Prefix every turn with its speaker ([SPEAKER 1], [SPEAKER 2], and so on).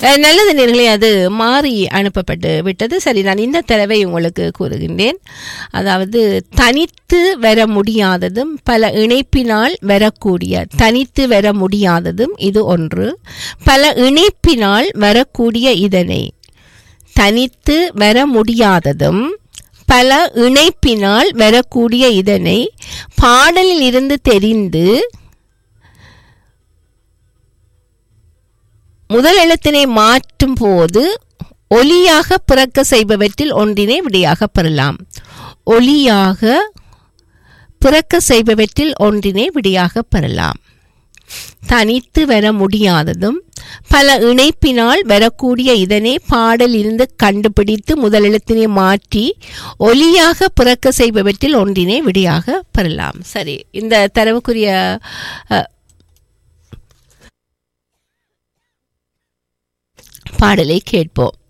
[SPEAKER 1] அஹ், நல்லது நேர்களே அது மாறி அனுப்பப்பட்டு விட்டது சரி நான் இந்த தடவை உங்களுக்கு கூறுகின்றேன் அதாவது தனித்து வர முடியாததும் பல இணைப்பினால் வரக்கூடிய தனித்து வர முடியாததும் இது ஒன்று பல இணைப்பினால் வரக்கூடிய இதனை தனித்து வர முடியாததும் பல இணைப்பினால் வரக்கூடிய இதனை பாடலில் இருந்து தெரிந்து முதல் எழுத்தினை மாற்றும் போது ஒலியாக பிறக்க செய்பவற்றில் ஒன்றினை விடையாக பெறலாம் ஒலியாக பிறக்க செய்பவற்றில் ஒன்றினை விடையாக பெறலாம் தனித்து வர முடியாததும் பல இணைப்பினால் வரக்கூடிய இதனை பாடல் இருந்து கண்டுபிடித்து முதல் எழுத்தினை மாற்றி ஒலியாக பிறக்க செய்பவற்றில் ஒன்றினை விடையாக பெறலாம் சரி இந்த தரவுக்குரிய அஹ், பாடலை கேட்போம்